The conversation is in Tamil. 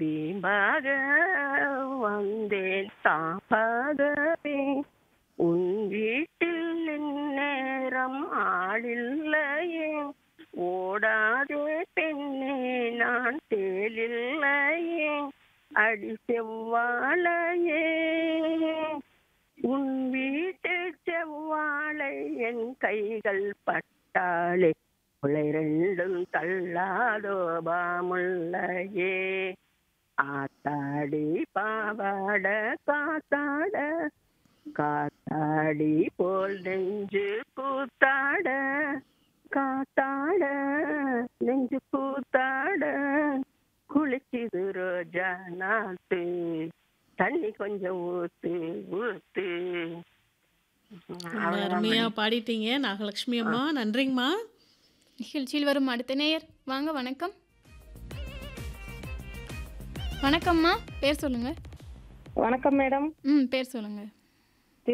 தீபாக வந்தேன் தாபாகவே உன் வீட்டில் இந்நேரம் ஆளில்லையே ஓடாதே பெண்ணே நான் தேலில்லையே அடி செவ்வாழையே உன் வீட்டு செவ்வாழை என் கைகள் பட்டாளே உலை ரெண்டும் தள்ளாதோ பாமுள்ளையே ஆத்தாடி பாவாட காத்தாட காத்தாடி போல் நெஞ்சு கூத்தாட காத்தாட நெஞ்சு கூத்தாட குளிச்சுது ரோஜா நாத்து தண்ணி கொஞ்சம் ஊத்து ஊத்து ரொம்ப அருமையா பாடிட்டீங்க நாகலட்சுமி அம்மா நன்றிங்கம்மா நிகழ்ச்சியில் வரும் அடுத்த நேயர் வாங்க வணக்கம் வணக்கம்மா பேர் சொல்லுங்க வணக்கம் மேடம் ம் பேர் சொல்லுங்க